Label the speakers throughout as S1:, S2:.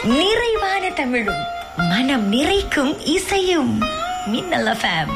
S1: நிறைவான தமிழும் மனம் நிறைக்கும் இசையும் மின்னல் எஃப்எம்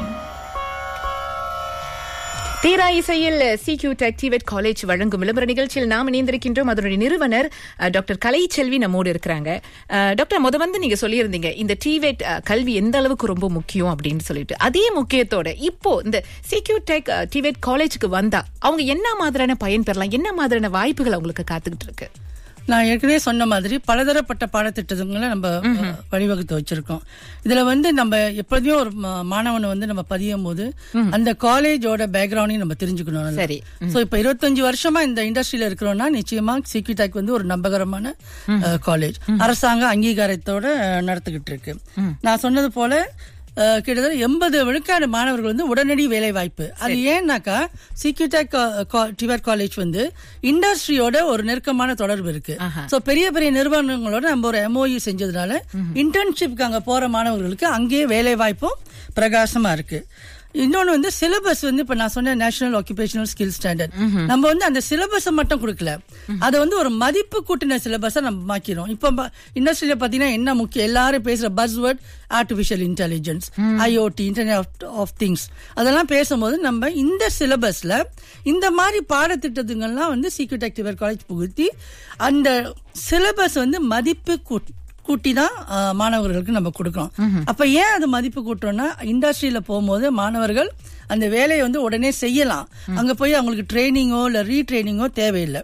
S2: தீரா இசையில் சிக்யூ டெக்டிவேட் காலேஜ் வழங்கும் விளம்பர நிகழ்ச்சியில் நாம் இணைந்திருக்கின்றோம் அதனுடைய நிறுவனர் அஹ், டாக்டர் கலைச்செல்வி நம்மோடு இருக்கிறாங்க அஹ், டாக்டர் முத வந்து நீங்க சொல்லியிருந்தீங்க இந்த டிவேட் கல்வி எந்த அளவுக்கு ரொம்ப முக்கியம் அப்படின்னு சொல்லிட்டு அதே முக்கியத்தோட இப்போ இந்த சிக்யூ டெக் டிவேட் காலேஜுக்கு வந்தா அவங்க என்ன மாதிரியான பயன் பெறலாம் என்ன மாதிரியான வாய்ப்புகள் அவங்களுக்கு காத்துக்கிட்டு இருக்கு
S3: நான் ஏற்கனவே சொன்ன மாதிரி பலதரப்பட்ட பாடத்திட்டங்களை நம்ம அஹ், வழிவகுத்து வச்சிருக்கோம் இதுல வந்து நம்ம எப்போதையும் ஒரு மா- மாணவனை வந்து நம்ம பதியும் போது அந்த காலேஜோட பேக்ரவுண்டையும் நம்ம தெரிஞ்சுக்கணும் நல்லா.
S2: சரி.
S3: சோ இப்ப இருபத்தஞ்சு வருஷமா இந்த இண்டஸ்ட்ரியில இருக்கிறோம்னா நிச்சயமா சிக்யூடாக் வந்து ஒரு நம்பகரமான காலேஜ் அரசாங்க அங்கீகாரத்தோட அஹ், நடத்திக்கிட்டு இருக்கு நான் சொன்னது போல அஹ், கிட்டத்தட்ட எண்பது விழுக்காடு மாணவர்கள் வந்து உடனடி வேலை வாய்ப்பு அது ஏன்னாக்கா சிக்யூடெக் டிவர் காலேஜ் வந்து இண்டஸ்ட்ரியோட ஒரு நெருக்கமான தொடர்பு இருக்கு சோ பெரிய பெரிய நிறுவனங்களோட நம்ம ஒரு எம்ஓஇ செஞ்சதுனால இன்டர்ன்ஷிப்க்கு அங்க போற மாணவர்களுக்கு அங்கேயே வேலை வாய்ப்பும் பிரகாசமா இருக்கு இன்னொன்னு வந்து சிலபஸ் வந்து இப்ப நான் சொன்ன நேஷனல் ஆக்குபேஷனல் ஸ்கில் ஸ்டாண்டர்ட் நம்ம வந்து அந்த சிலபஸை மட்டும் கொடுக்கல அதை வந்து ஒரு மதிப்பு கூட்டின சிலபஸை நம்ம மாக்கிறோம் இப்ப இண்டஸ்ட்ரியில பாத்தீங்கன்னா என்ன முக்கியம் எல்லாரும் பேசுற buzzword artificial intelligence IOT internet of things அதெல்லாம் பேசும்போது நம்ம இந்த சிலபஸ்ல இந்த மாதிரி பாடத்திட்டத்துங்கள்லாம் வந்து சீக்ரெட் ஆக்டிவர் காலேஜ் புகுத்தி அந்த சிலபஸ் வந்து மதிப்பு கூட்- கூட்டி தான் அஹ், மாணவர்களுக்கு நம்ம கொடுக்கறோம் அப்ப ஏன் அது மதிப்பு கூட்டுறோம்னா இண்டஸ்ட்ரியில போகும்போது மாணவர்கள் அந்த வேலையை வந்து உடனே செய்யலாம் அங்க போய் அவங்களுக்கு ட்ரைனிங்கோ இல்ல ரீட்ரைனிங்கோ தேவையில்லை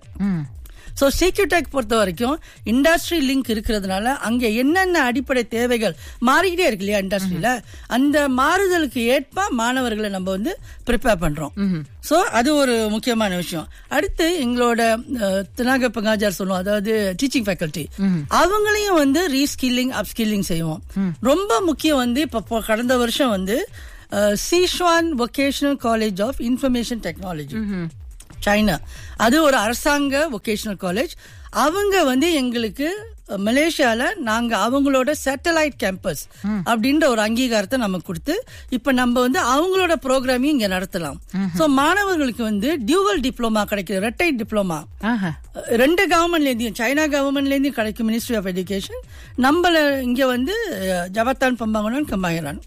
S3: ஸோ சீக்யூடெக் பொறுத்த வரைக்கும் இண்டஸ்ட்ரி லிங்க் இருக்கிறதுனால அங்க என்னென்ன அடிப்படை தேவைகள் மாறிக்கிட்டே இருக்கு இல்லையா இண்டஸ்ட்ரியில அந்த மாறுதலுக்கு ஏற்ப மாணவர்களை நம்ம வந்து ப்ரிப்பேர் பண்றோம் ஸோ அது ஒரு முக்கியமான விஷயம் அடுத்து எங்களோட அஹ், தினாக பங்காஜார் சொல்லுவோம் அதாவது டீச்சிங் ஃபேக்கல்டி அவங்களையும் வந்து ரீஸ்கில்லிங் அப்ஸ்கில்லிங் செய்வோம் ரொம்ப முக்கியம் வந்து இப்ப போ- கடந்த வருஷம் வந்து Sichuan vocational college of information technology China அது ஒரு அரசாங்க வொகேஷனல் காலேஜ் அவங்க வந்து எங்களுக்கு அஹ், மலேசியால நாங்க அவங்களோட சேட்டலைட் கேம்பஸ் அப்படின்ற ஒரு அங்கீகாரத்தை நமக்கு கொடுத்து இப்ப நம்ம வந்து அவங்களோட ப்ரோக்ராமையும் இங்க நடத்தலாம் சோ மாணவர்களுக்கு வந்து டியூவல் டிப்ளமா கிடைக்குது ரெட்டை டிப்ளமா
S2: ஆஹா
S3: ரெண்டு கவர்மெண்ட்ல இருந்தும் சைனா கவர்மெண்ட்ல இருந்தும் கிடைக்கும் மினிஸ்ட்ரி ஆஃப் எஜுகேஷன் நம்மள இங்க வந்து அஹ், ஜவத்தான் பம்பாங்கனன் கம்பாயிரான்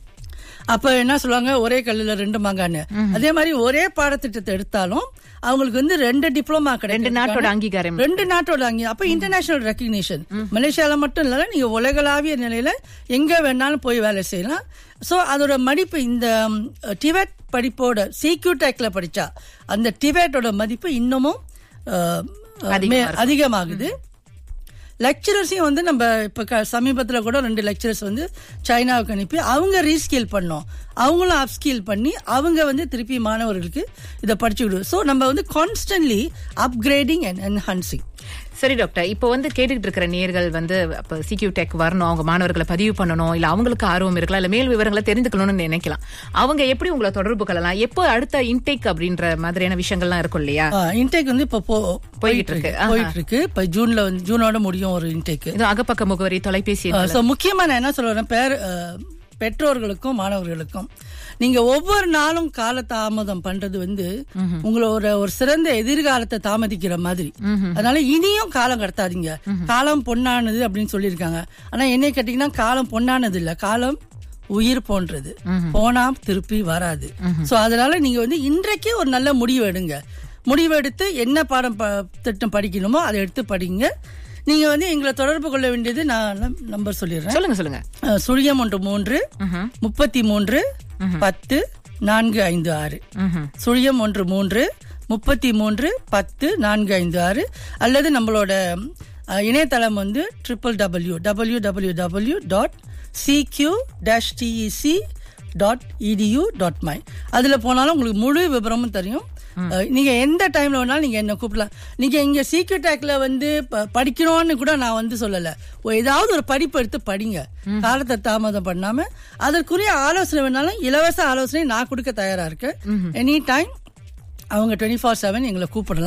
S3: அப்ப என்ன சொல்லுவாங்க ஒரே கல்லுல ரெண்டு மாங்கான்னு அதே மாதிரி ஒரே பாடத்திட்டத்தை எடுத்தாலும் அவங்களுக்கு வந்து ரெண்டு டிப்ளமா
S2: ரெண்டு
S3: கிடைக்கும்
S2: நாட்டோட அங்கீகாரம்
S3: ரெண்டு நாட்டோட அங்கி அப்ப இன்டர்நேஷனல் ரெக்கக்னிஷன் மலேசியால மட்டும் இல்ல நீங்க உலகளாவிய நிலையில எங்க வேணாலும் போய் வேலை செய்யலாம் சோ அதோட மதிப்பு இந்த டிபெட் படிப்போட சிக்யூ டெக்ல படிச்சா அந்த டிபெட்டோட மதிப்பு இன்னமும் அஹ்,
S2: அதிகமா
S3: மே-
S2: இருக்கும்.
S3: அதிகமாகுது லெக்சரர்ஸையும் வந்து நம்ம இப்ப க- சமீபத்துல கூட ரெண்டு லெக்சரர்ஸ் வந்து சைனாவுக்கு அனுப்பி அவங்க ரீஸ்கேல் பண்ணோம் அவங்களும் அப்ஸ்கேல் பண்ணி அவங்க வந்து திருப்பி மாணவர்களுக்கு இதை படிச்சு விடுவோம் ஸோ நம்ம வந்து கான்ஸ்டன்ட்லி அப்கிரேடிங் அண்ட் என்ஹான்சிங்
S2: சரி டாக்டர் இப்போ வந்து கேட்டுக்கிட்டு இருக்கிற நேர்கள் வந்து அப்ப சிக்யூ டெக் வரணும் அவங்க மாணவர்களை பதிவு பண்ணணும் இல்ல அவங்களுக்கு ஆர்வம் இருக்கலாம் இல்ல மேல் விவரங்களை தெரிஞ்சுக்கணும்னு நினைக்கலாம் அவங்க எப்படி உங்களை தொடர்பு கொள்ளலாம் எப்போ அடுத்த இன்டேக் அப்படின்ற மாதிரியான விஷயங்கள்லாம் இருக்கும் இல்லையா
S3: இன்டேக் வந்து இப்போ போ-
S2: போயிட்டு இருக்கு. ஆஹா.
S3: போயிட்டு இருக்கு இப்போ ஜூன்ல வந்து ஜூனோட முடியும் ஒரு இன்டேக்
S2: இது அகப்பக்க முகவரி தொலைபேசி எண்கள்.
S3: ஸோ முக்கியமா நான் என்ன சொல்றேன் பேர் அஹ், பெற்றோர்களுக்கும் மாணவர்களுக்கும் நீங்க ஒவ்வொரு நாளும் கால தாமதம் பண்றது வந்து உங்களோட ஒரு சிறந்த எதிர்காலத்தை தாமதிக்கிற மாதிரி அதனால இனியும் காலம் கடத்தாதீங்க காலம் பொன்னானது அப்படின்னு சொல்லியிருக்காங்க ஆனா என்னை கேட்டீங்கன்னா காலம் பொன்னானது இல்ல காலம் உயிர் போன்றது போனா திருப்பி வராது சோ அதனால நீங்க வந்து இன்றைக்கே ஒரு நல்ல முடிவு எடுங்க முடிவு எடுத்து என்ன பாடம் ப- திட்டம் படிக்கணுமோ அதை எடுத்து படிங்க நீங்க வந்து எங்களை தொடர்பு கொள்ள வேண்டியது நான் நம்பர் சொல்லிடுறேன்
S2: சொல்லுங்க சொல்லுங்க
S3: அஹ், சுழியம் ஒன்று மூன்று முப்பத்தி மூன்று பத்து நான்கு ஐந்து ஆறு சுழியம் ஒன்று மூன்று முப்பத்தி மூன்று பத்து நான்கு ஐந்து ஆறு அல்லது நம்மளோட அஹ், இணையதளம் வந்து triple W W W W dot CQ dash DEC dot EDU dot my அதுல போனாலும் உங்களுக்கு முழு விவரமும் தெரியும் அஹ், நீங்க எந்த டைம்ல வேணாலும் நீங்க என்ன கூப்பிடலாம் நீங்க இங்க சீக்யூ டேக்ல வந்து ப- படிக்கணும்னு கூட நான் வந்து சொல்லல ஒ- ஏதாவது ஒரு படிப்பு எடுத்து படிங்க காலத்தை தாமதம் பண்ணாம அதற்குரிய ஆலோசனை வேணாலும் இலவச ஆலோசனை நான் கொடுக்க தயாரா இருக்கேன் எனி டைம் அவங்க டுவெண்ட்டி ஃபோர் செவன் எங்களை கூப்பிடலாம்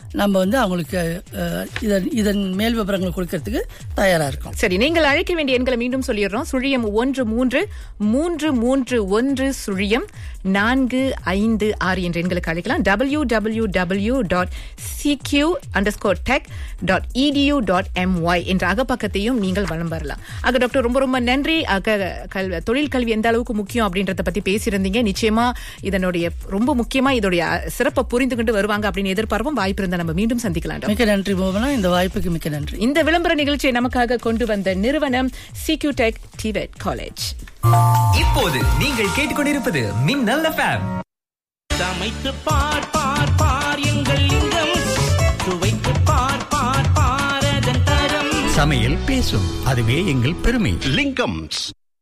S3: நம்ம வந்து அவங்களுக்கு அஹ், இதன் இதன் மேல் விவரங்கள் கொடுக்கறதுக்கு தயாரா இருக்கோம்
S2: சரி நீங்கள் அழைக்க வேண்டிய எண்களை மீண்டும் சொல்லிடுறோம் சுழியம் ஒன்று மூன்று மூன்று மூன்று ஒன்று சுழியம் நான்கு ஐந்து ஆறு என்ற எண்களுக்கு அழைக்கலாம் W W W dot CQ underscore tech dot EDU dot MY என்ற அகப்பக்கத்தையும் நீங்கள் வலம் வரலாம் ஆக டாக்டர் ரொம்ப ரொம்ப நன்றி அக கல் தொழில் கல்வி எந்த அளவுக்கு முக்கியம் அப்படின்றத பத்தி பேசியிருந்தீங்க நிச்சயமா இதனுடைய ரொம்ப முக்கியமா இதோடைய சிறப்பை புரிந்துகிட்டு வருவாங்க அப்படின்னு எதிர்பார்ப்போம் வாய்ப்பு இருந்தா நம்ம மீண்டும் சந்திக்கலாம் டாக்டர்.
S3: மிக்க நன்றி மோகனா இந்த வாய்ப்புக்கு மிக்க நன்றி
S2: இந்த விளம்பர நிகழ்ச்சியை நமக்காக கொண்டு வந்த நிறுவனம் சிக்யூ டெக் டிவெட் காலேஜ்
S4: இப்போது நீங்கள் கேட்டுக்கொண்டிருப்பது மின்னல் எஃப்எம்
S5: சமைத்து பார் பார் பார் எங்கள் லிங்கம் சுவைத்து பார் பார் பாரதன் தரம்
S6: சமையல் பேசும் அதுவே எங்கள் பெருமை
S7: லிங்கம்ஸ்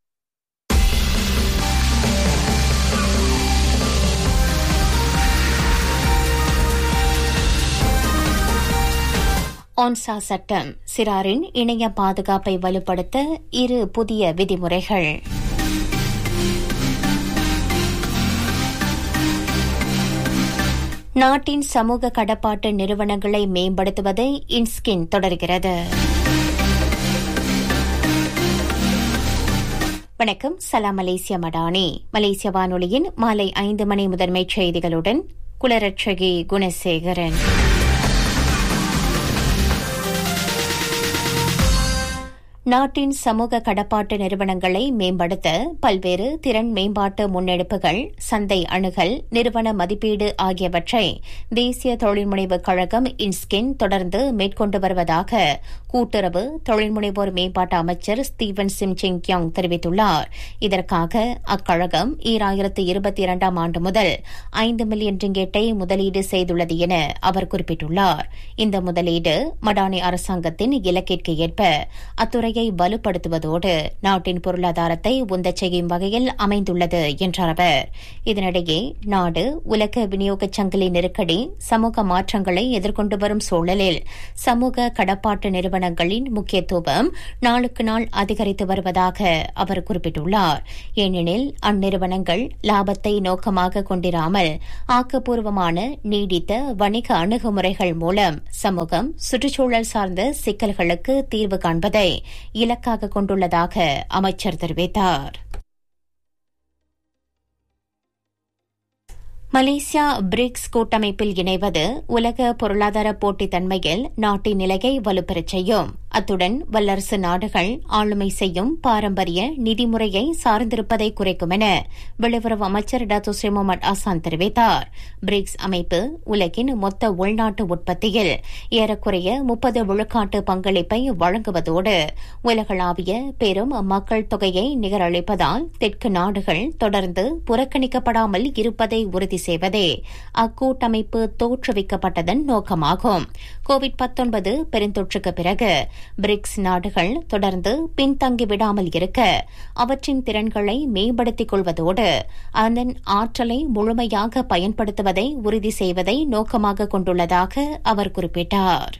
S8: ஒன்சா சட்டம் சிறாரின் இணைய பாதுகாப்பை வலுப்படுத்த இரு புதிய விதிமுறைகள் நாட்டின் சமூக கடப்பாட்டு நிறுவனங்களை மேம்படுத்துவதை இன்ஸ்கின் தொடர்கிறது வணக்கம் சலாம் மலேசியா மடானி மலேசிய வானொலியின் மாலை ஐந்து மணி முதன்மைச் செய்திகளுடன் குலரட்சகி குணசேகரன் நாட்டின் சமூக கடப்பாட்டு நிறுவனங்களை மேம்படுத்த பல்வேறு திறன் மேம்பாட்டு முன்னெடுப்புகள் சந்தை அணுகல் நிறுவன மதிப்பீடு ஆகியவற்றை தேசிய தொழில்முனைவு கழகம் இன்ஸ்கின் தொடர்ந்து மேற்கொண்டு வருவதாக கூட்டுறவு தொழில்முனைவோர் மேம்பாட்டு அமைச்சர் ஸ்டீவன் சிம் சிங் கியோங் தெரிவித்துள்ளார் இதற்காக அக்கழகம் ஈராயிரத்து இருபத்தி இரண்டாம் ஆண்டு முதல் ஐந்து மில்லியன் ரிங்கெட்டை முதலீடு செய்துள்ளது என அவர் குறிப்பிட்டுள்ளார் இந்த முதலீடு மடானி அரசாங்கத்தின் இலக்கிற்கு ஏற்ப அத்துறையை வலுப்படுத்துவதோடு நாட்டின் பொருளாதாரத்தை உந்தச் செய்யும் வகையில் அமைந்துள்ளது என்றார் அவர் இதனிடையே நாடு உலக விநியோகச் சங்கிலி நெருக்கடி சமூக மாற்றங்களை எதிர்கொண்டு வரும் சூழலில் சமூக கடப்பாட்டு நிறுவனங்களின் முக்கியத்துவம் நாளுக்கு நாள் அதிகரித்து வருவதாக அவர் குறிப்பிட்டுள்ளார் ஏனெனில் அந்நிறுவனங்கள் லாபத்தை நோக்கமாக கொண்டிராமல் ஆக்கப்பூர்வமான நீடித்த வணிக அணுகுமுறைகள் மூலம் சமூகம் சுற்றுச்சூழல் சார்ந்த சிக்கல்களுக்கு தீர்வு காண்பதை இலக்காக கொண்டுள்ளதாக அமைச்சர் தெரிவித்தார் மலேசியா பிரிக்ஸ் கூட்டமைப்பில் இணைவது உலக பொருளாதார போட்டித்தன்மையில் நாட்டின் நிலையை வலுப்பெறச் செய்யும் அத்துடன் வல்லரசு நாடுகள் ஆளுமை செய்யும் பாரம்பரிய நிதிமுறையை சார்ந்திருப்பதை குறைக்கும் என வெளியுறவு அமைச்சர் டாக்டர் ஸ்ரீ முகமது ஆசான் தெரிவித்தார் பிரிக்ஸ் அமைப்பு உலகின் மொத்த உள்நாட்டு உற்பத்தியில் ஏறக்குறைய முப்பது விழுக்காட்டு பங்களிப்பை வழங்குவதோடு உலகளாவிய பெரும் மக்கள் தொகையை நிகரளிப்பதால் தெற்கு நாடுகள் தொடர்ந்து புறக்கணிக்கப்படாமல் இருப்பதை உறுதி செய்வதே அக்கூட்டமைப்பு தோற்றுவிக்கப்பட்டதன் நோக்கமாகும் கோவிட் பெருந்தொற்றுக்கு பிறகு பிரிக்ஸ் நாடுகள் தொடர்ந்து பின்தங்கி விடாமல் இருக்க அவற்றின் திறன்களை மேம்படுத்திக் கொள்வதோடு அதன் ஆற்றலை முழுமையாக பயன்படுத்துவதை உறுதி செய்வதை நோக்கமாக கொண்டுள்ளதாக அவர் குறிப்பிட்டார்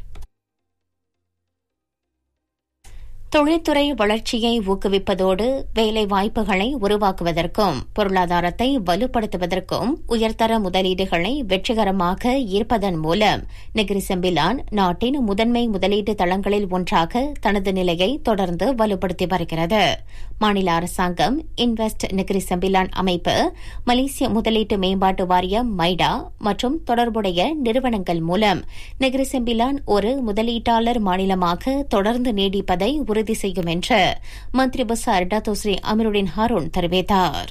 S8: தொழில்துறை வளர்ச்சியை ஊக்குவிப்பதோடு வேலை வாய்ப்புகளை உருவாக்குவதற்கும் பொருளாதாரத்தை வலுப்படுத்துவதற்கும் உயர்தர முதலீடுகளை வெற்றிகரமாக ஈர்ப்பதன் மூலம் நெகிரி செம்பிலான் நாட்டின் முதன்மை முதலீட்டு தளங்களில் ஒன்றாக தனது நிலையை தொடர்ந்து வலுப்படுத்தி வருகிறது மாநில அரசாங்கம் இன்வெஸ்ட் நெகிரி செம்பிலான் அமைப்பு மலேசிய முதலீட்டு மேம்பாட்டு வாரியம் மைடா மற்றும் தொடர்புடைய நிறுவனங்கள் மூலம் நெகிரி செம்பிலான் ஒரு முதலீட்டாளர் மாநிலமாக தொடர்ந்து நீடிப்பதை உறுதி செய்யும் என்று மந்திரி பசார் டாத்தோஸ்ரீ அமருடின் ஹாரூன் தெரிவித்தார்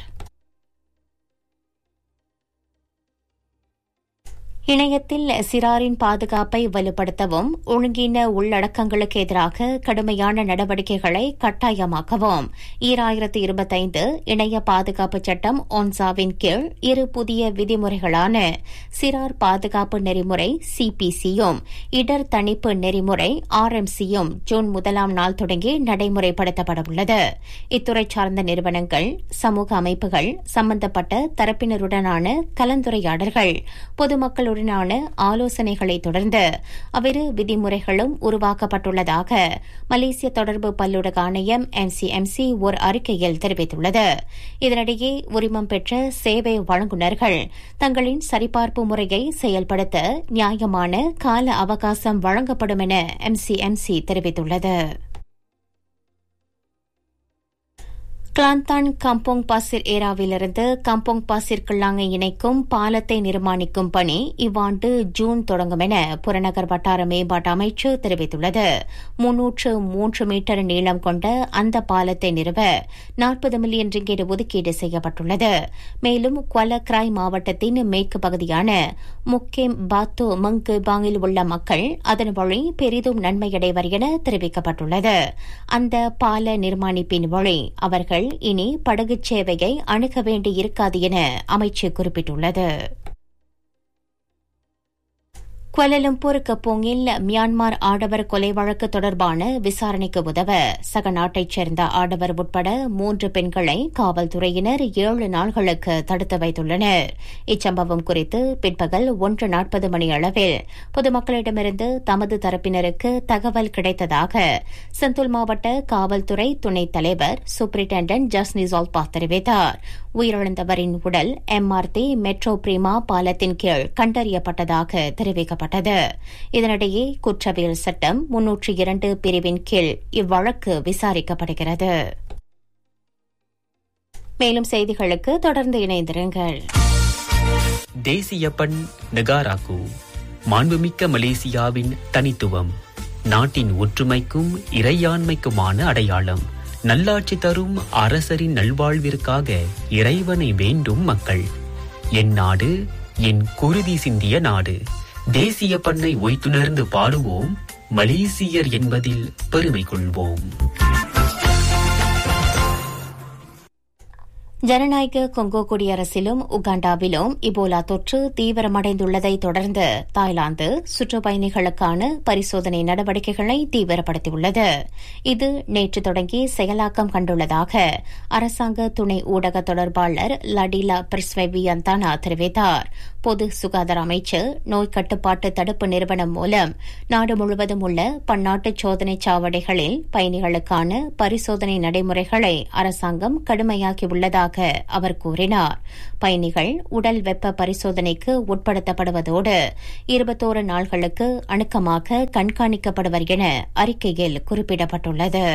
S8: இணையத்தில் சிறாரின் பாதுகாப்பை வலுப்படுத்தவும் ஒழுங்கீன உள்ளடக்கங்களுக்கு எதிராக கடுமையான நடவடிக்கைகளை கட்டாயமாக்கவும் ஈராயிரத்து இருபத்தைந்து இணைய பாதுகாப்பு சட்டம் ஒன்சாவின் கீழ் இரு புதிய விதிமுறைகளான சிறார் பாதுகாப்பு நெறிமுறை சிபிசியும் இடர் தணிப்பு நெறிமுறை ஆர்எம்சியும் ஜூன் முதலாம் நாள் தொடங்கி நடைமுறைப்படுத்தப்படவுள்ளது இத்துறை சார்ந்த நிறுவனங்கள் சமூக அமைப்புகள் சம்பந்தப்பட்ட தரப்பினருடனான கலந்துரையாடல்கள் பொதுமக்களுடன் அவருடனான ஆலோசனைகளை தொடர்ந்து அவ்விரு விதிமுறைகளும் உருவாக்கப்பட்டுள்ளதாக மலேசிய தொடர்பு பல்லுறக ஆணையம் எம்சிஎம்சி ஒரு அறிக்கையில் தெரிவித்துள்ளது இதனிடையே உரிமம் பெற்ற சேவை வழங்குநர்கள் தங்களின் சரிபார்ப்பு முறையை செயல்படுத்த நியாயமான கால அவகாசம் வழங்கப்படும் என எம்சிஎம்சி தெரிவித்துள்ளது கிளாந்தான் கம்போங் பாசிர் ஏராவிலிருந்து கம்போங் பாசிர் கிள்ளாங்கை இணைக்கும் பாலத்தை நிர்மாணிக்கும் பணி இவ்வாண்டு ஜூன் தொடங்கும் என புறநகர் வட்டார மேம்பாட்டு அமைச்சு தெரிவித்துள்ளது முன்னூற்று மூன்று மீட்டர் நீளம் கொண்ட அந்த பாலத்தை நிறுவ நாற்பது மில்லியன் ரிங்கேட் ஒதுக்கீடு செய்யப்பட்டுள்ளது மேலும் குவலக்ராய் மாவட்டத்தின் மேற்கு பகுதியான முக்கேம் பாத்து மங்கு பாங்கில் உள்ள மக்கள் அதன் வழி பெரிதும் நன்மையடைவர் என தெரிவிக்கப்பட்டுள்ளது அந்த பால நிர்மாணிப்பின் வழி அவர்கள் இனி படகுச் சேவையை அணுக வேண்டியிருக்காது என அமைச்சு குறிப்பிட்டுள்ளது குவலலம்பூர் கப்போங்கில் மியான்மர் ஆடவர் கொலை வழக்கு தொடர்பான விசாரணைக்கு உதவ சக நாட்டைச் சேர்ந்த ஆடவர் உட்பட மூன்று பெண்களை காவல்துறையினர் ஏழு நாள்களுக்கு தடுத்து வைத்துள்ளனர் இச்சம்பவம் குறித்து பிற்பகல் ஒன்று நாற்பது மணி அளவில் பொதுமக்களிடமிருந்து தமது தரப்பினருக்கு தகவல் கிடைத்ததாக செந்துல் மாவட்ட காவல்துறை துணைத் தலைவர் சூப்பரிண்டென்டன்ட் ஜஸ்னிசால்பா தெரிவித்தார் உயிரிழந்தவரின் உடல் எம்ஆர்டி மெட்ரோ பிரீமா பாலத்தின் கீழ் கண்டறியப்பட்டதாக தெரிவிக்கப்பட்டது இதனிடையே குற்றவியல் சட்டம் முன்னூற்றி இரண்டு பிரிவின் கீழ் இவ்வழக்கு விசாரிக்கப்படுகிறது மேலும் செய்திகளுக்கு தொடர்ந்து இணைந்திருங்கள்
S7: தேசிய பண் நெகாராக்கு மாண்புமிக்க மலேசியாவின் தனித்துவம் நாட்டின் ஒற்றுமைக்கும் இறையாண்மைக்குமான அடையாளம் நல்லாட்சி தரும் அரசரின் நல்வாழ்விற்காக இறைவனை வேண்டும் மக்கள் என் நாடு என் குருதி சிந்திய நாடு தேசிய பண்ணை ஒய்த்துணர்ந்து பாடுவோம் மலேசியர் என்பதில் பெருமை கொள்வோம்
S8: ஜனநாயக கொங்கோ குடியரசிலும் உகாண்டாவிலும் இபோலா தொற்று தீவிரமடைந்துள்ளதை தொடர்ந்து தாய்லாந்து சுற்றுப்பயணிகளுக்கான பரிசோதனை நடவடிக்கைகளை தீவிரப்படுத்தியுள்ளது இது நேற்று தொடங்கி செயலாக்கம் கண்டுள்ளதாக அரசாங்க துணை ஊடக தொடர்பாளர் லடிலா பிரிஸ்வெவியந்தானா தெரிவித்தார் பொது சுகாதார அமைச்சு நோய் கட்டுப்பாட்டு தடுப்பு நிறுவனம் மூலம் நாடு முழுவதும் உள்ள பன்னாட்டு சோதனை சாவடிகளில் பயணிகளுக்கான பரிசோதனை நடைமுறைகளை அரசாங்கம் கடுமையாக்கியுள்ளதாக அவர் கூறினார் பயணிகள் உடல் வெப்ப பரிசோதனைக்கு உட்படுத்தப்படுவதோடு இருபத்தோரு நாள்களுக்கு அணுக்கமாக கண்காணிக்கப்படுவர் என அறிக்கையில் குறிப்பிடப்பட்டுள்ளது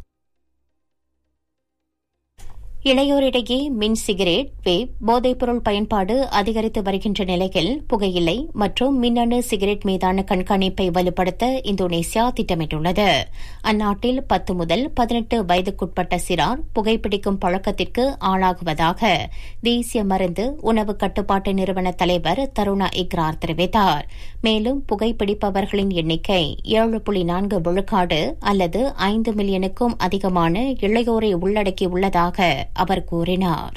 S8: இளையோரிடையே மின் சிகரெட் வேப் போதைப்பொருள் பயன்பாடு அதிகரித்து வருகின்ற நிலையில் புகையிலை மற்றும் மின்னணு சிகரெட் மீதான கண்காணிப்பை வலுப்படுத்த இந்தோனேசியா திட்டமிட்டுள்ளது அந்நாட்டில் பத்து முதல் பதினெட்டு வயதுக்குட்பட்ட சிறார் புகைப்பிடிக்கும் பழக்கத்திற்கு ஆளாகுவதாக தேசிய மருந்து உணவு கட்டுப்பாட்டு நிறுவன தலைவர் தருணா இக்ரார் தெரிவித்தார் மேலும் புகைப்பிடிப்பவர்களின் எண்ணிக்கை ஏழு புள்ளி நான்கு விழுக்காடு அல்லது ஐந்து மில்லியனுக்கும் அதிகமான இளையோரை உள்ளடக்கியுள்ளதாக அவர் கூறினார்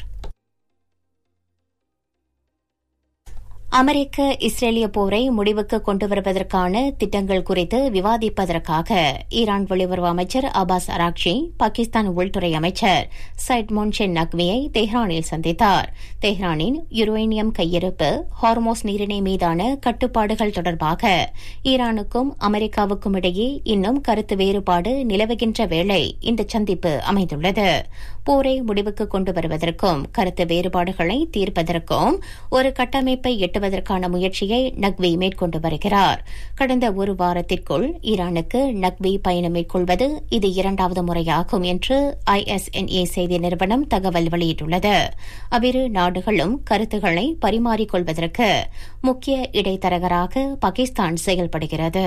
S8: அமெரிக்க இஸ்ரேலிய போரை முடிவுக்கு கொண்டு வருவதற்கான திட்டங்கள் குறித்து விவாதிப்பதற்காக ஈரான் வெளியுறவு அமைச்சர் அபாஸ் அராக்ஷி பாகிஸ்தான் உள்துறை அமைச்சர் சைட் மொன்ஷென் நக்வியை தெஹ்ரானில் சந்தித்தார் தெஹ்ரானின் யுரேனியம் கையிருப்பு ஹார்மோஸ் நீரிணை மீதான கட்டுப்பாடுகள் தொடர்பாக ஈரானுக்கும் அமெரிக்காவுக்கும் இடையே இன்னும் கருத்து வேறுபாடு நிலவுகின்ற வேளை இந்த சந்திப்பு அமைந்துள்ளது போரை முடிவுக்கு கொண்டு வருவதற்கும் கருத்து வேறுபாடுகளை தீர்ப்பதற்கும் ஒரு கட்டமைப்பை எட்டுவதற்கான முயற்சியை நக்வி மேற்கொண்டு வருகிறார் கடந்த ஒரு வாரத்திற்குள் ஈரானுக்கு நக்வி பயணம் மேற்கொள்வது இது இரண்டாவது முறையாகும் என்று ஐஎஸ்என்ஏ செய்தி நிறுவனம் தகவல் வெளியிட்டுள்ளது அவ்விரு நாடுகளும் கருத்துக்களை பரிமாறிக்கொள்வதற்கு முக்கிய இடைத்தரகராக பாகிஸ்தான் செயல்படுகிறது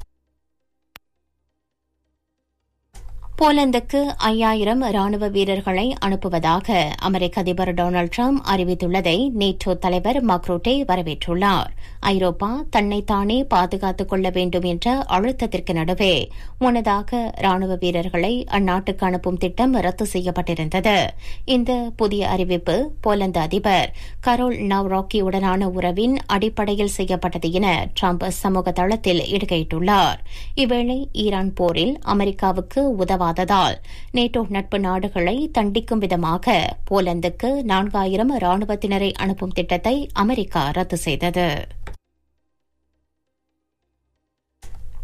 S8: போலந்துக்கு ஐயாயிரம் ராணுவ வீரர்களை அனுப்புவதாக அமெரிக்க அதிபர் டொனால்டு டிரம்ப் அறிவித்துள்ளதை நேட்டோ தலைவர் மக்ரோட்டே வரவேற்றுள்ளார் ஐரோப்பா தன்னைத்தானே பாதுகாத்துக் கொள்ள வேண்டும் என்ற அழுத்தத்திற்கு நடுவே முன்னதாக ராணுவ வீரர்களை அந்நாட்டுக்கு அனுப்பும் திட்டம் ரத்து செய்யப்பட்டிருந்தது இந்த புதிய அறிவிப்பு போலந்து அதிபர் கரோல் நவ்ராக்கியுடனான உறவின் அடிப்படையில் செய்யப்பட்டது என டிரம்ப் சமூக தளத்தில் இடுகையிட்டுள்ளார் இவ்வேளை ஈரான் போரில் அமெரிக்காவுக்கு உதவாததால் நேட்டோ நட்பு நாடுகளை தண்டிக்கும் விதமாக போலந்துக்கு நான்காயிரம் ராணுவத்தினரை அனுப்பும் திட்டத்தை அமெரிக்கா ரத்து செய்தது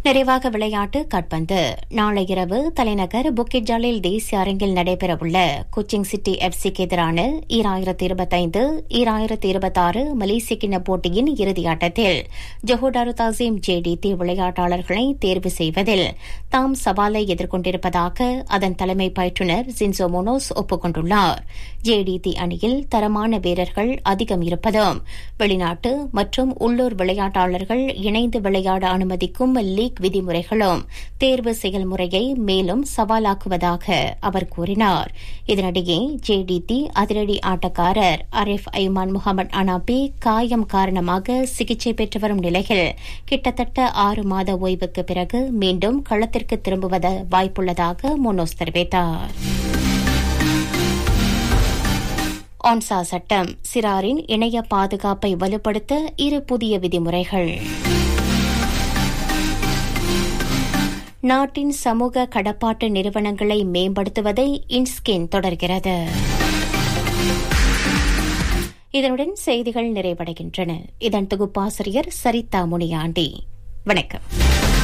S8: நிறைவாக விளையாட்டு காட்பந்து நாளை இரவு தலைநகர் புக்கிட் ஜாலில் தேசிய அரங்கில் நடைபெறவுள்ள கொச்சிங் சிட்டி எஃப்சிக்கு எதிரான ஈராயிரத்தி இருபத்தைந்து ஈராயிரத்தி இருபத்தாறு மலேசிய கிண்ண போட்டியின் இறுதி ஆட்டத்தில் ஜொஹோடாரு தாசிம் ஜேடிடி விளையாட்டாளர்களை தேர்வு செய்வதில் தாம் சவாலை எதிர்கொண்டிருப்பதாக அதன் தலைமை பயிற்றுநர் ஜின்சோ மோனோஸ் ஒப்புக் ஜேடிடி அணியில் தரமான வீரர்கள் அதிகம் இருப்பதும் வெளிநாட்டு மற்றும் உள்ளூர் விளையாட்டாளர்கள் இணைந்து விளையாட அனுமதிக்கும் லீக் விதிமுறைகளும் தேர்வு செயல்முறையை மேலும் சவாலாக்குவதாக அவர் கூறினார் இதனிடையே ஜேடிடி அதிரடி ஆட்டக்காரர் அரிஃப் ஐமான் முகமது அனாபி காயம் காரணமாக சிகிச்சை பெற்று வரும் நிலையில் கிட்டத்தட்ட ஆறு மாத ஓய்வுக்கு பிறகு மீண்டும் களத்திற்கு திரும்புவத வாய்ப்புள்ளதாக மோனோஸ் தெரிவித்தார் ஒன்சா சட்டம் சிறாரின் இணைய பாதுகாப்பை வலுப்படுத்த இரு புதிய விதிமுறைகள் நாட்டின் சமூக கடப்பாட்டு நிறுவனங்களை மேம்படுத்துவதை இன்ஸ்கின் தொடர்கிறது இதனுடன் செய்திகள் நிறைவடைகின்றன இதன் தொகுப்பாசிரியர் சரிதா முனியாண்டி வணக்கம்